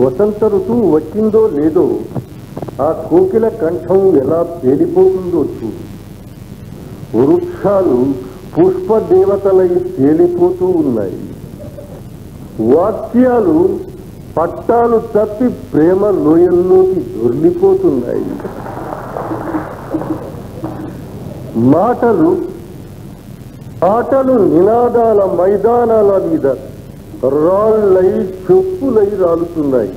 వసంత ఋతువు వచ్చిందో లేదో ఆ కోకిల కంఠం ఎలా పేలిపోతుందో చూడు వృక్షాలు పుష్ప దేవతలై తేలిపోతూ ఉన్నాయి వాక్యాలు పట్టాలు తప్పి ప్రేమ లోయల్లోకి దొర్లిపోతున్నాయి మాటలు ఆటలు నినాదాల మైదానాల మీద రాళ్ళై చెప్పులై రాలుతున్నాయి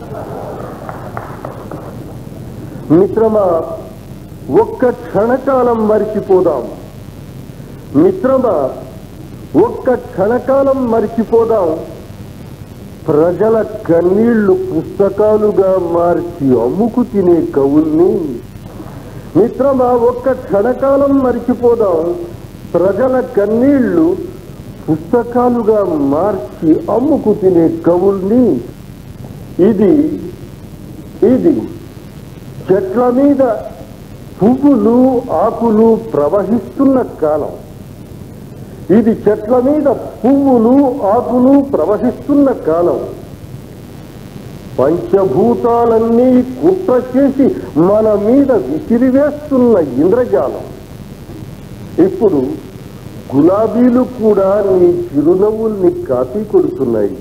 మిత్రమా ఒక్క క్షణకాలం మరిచిపోదాం మిత్రమా ఒక్క క్షణకాలం మరిచిపోదాం ప్రజల కన్నీళ్లు పుస్తకాలుగా మార్చి అమ్ముకు తినే కవుల్ని మిత్రమా ఒక్క క్షణకాలం మరిచిపోదాం ప్రజల కన్నీళ్లు పుస్తకాలుగా మార్చి అమ్ముకు తినే కవుల్ని ఇది ఇది చెట్ల మీద పువ్వులు ఆకులు ప్రవహిస్తున్న కాలం ఇది చెట్ల మీద పువ్వులు ఆకులు ప్రవహిస్తున్న కాలం పంచభూతాలన్నీ కుట్ర చేసి మన మీద విసిరివేస్తున్న ఇంద్రజాలం ఇప్పుడు గులాబీలు కూడా నీ చిరునవ్వుల్ని కాపీ కొడుతున్నాయి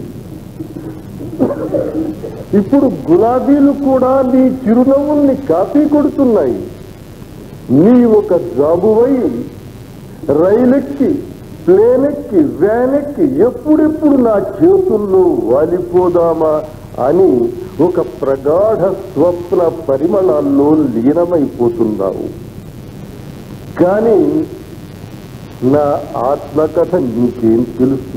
ఇప్పుడు గులాబీలు కూడా నీ చిరునవ్వుల్ని కాపీ కొడుతున్నాయి నీ ఒక జాబువై రైలెక్కి ప్లేనెక్కి వ్యానెక్కి ఎప్పుడెప్పుడు నా చేతుల్లో వాలిపోదామా అని ఒక ప్రగాఢ స్వప్న పరిమళాల్లో లీనమైపోతున్నావు కానీ నా ఆత్మకథ నీకేం తెలుసు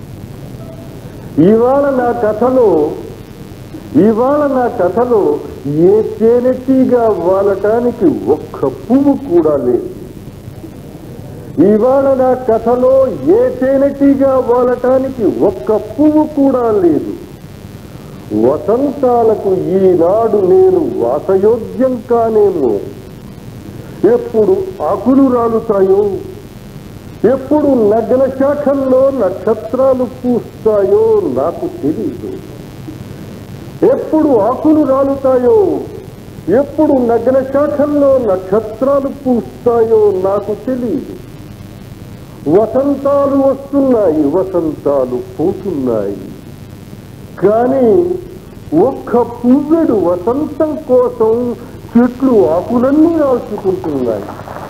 ఇవాళ నా కథలో ఇవాళ నా కథలో ఏ తేనెటీగా వాలటానికి ఒక్క పువ్వు కూడా లేదు ఇవాళ నా కథలో ఏ తేనెటీగా వాలటానికి ఒక్క పువ్వు కూడా లేదు వసంతాలకు ఈనాడు నేను వాసయోగ్యం కానేమో ఎప్పుడు ఆకులు రాలుతాయో ఎప్పుడు నగ్న శాఖల్లో నక్షత్రాలు పూస్తాయో నాకు తెలియదు ఎప్పుడు ఆకులు రాలుతాయో ఎప్పుడు నగ్న శాఖల్లో నక్షత్రాలు పూస్తాయో నాకు తెలియదు వసంతాలు వస్తున్నాయి వసంతాలు పోతున్నాయి కానీ ఒక్క పువ్వెడు వసంతం కోసం చెట్లు ఆకులన్నీ రాల్చుకుంటున్నాయి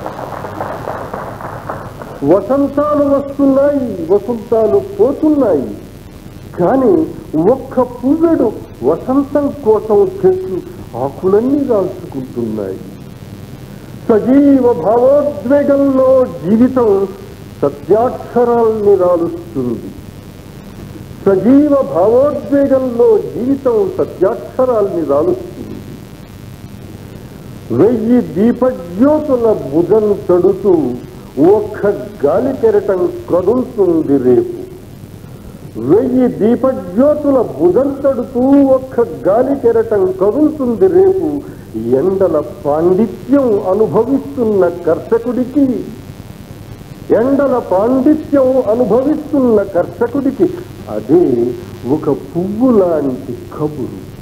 వసంతాలు వస్తున్నాయి వసంతాలు పోతున్నాయి కానీ ఒక్క పువ్వెడు వసంతం కోసం చెట్లు ఆకులన్నీ రాల్చుకుంటున్నాయి సజీవ భావోద్వేగంలో జీవితం సత్యాక్షరాల్ని రాలుస్తుంది సజీవ భావోద్వేగంలో జీవితం సత్యాక్షరాల్ని రాలుస్తుంది వెయ్యి దీపజ్యోతుల భుజం తడుతూ ఒక్క గాలి కెరటం కదులుతుంది రేపు వెయ్యి దీపజ్యోతుల భుజం తడుతూ ఒక్క గాలి కెరటం కదులుతుంది రేపు ఎండల పాండిత్యం అనుభవిస్తున్న కర్షకుడికి ఎండల పాండిత్యం అనుభవిస్తున్న కర్షకుడికి అదే ఒక పువ్వు లాంటి కబురు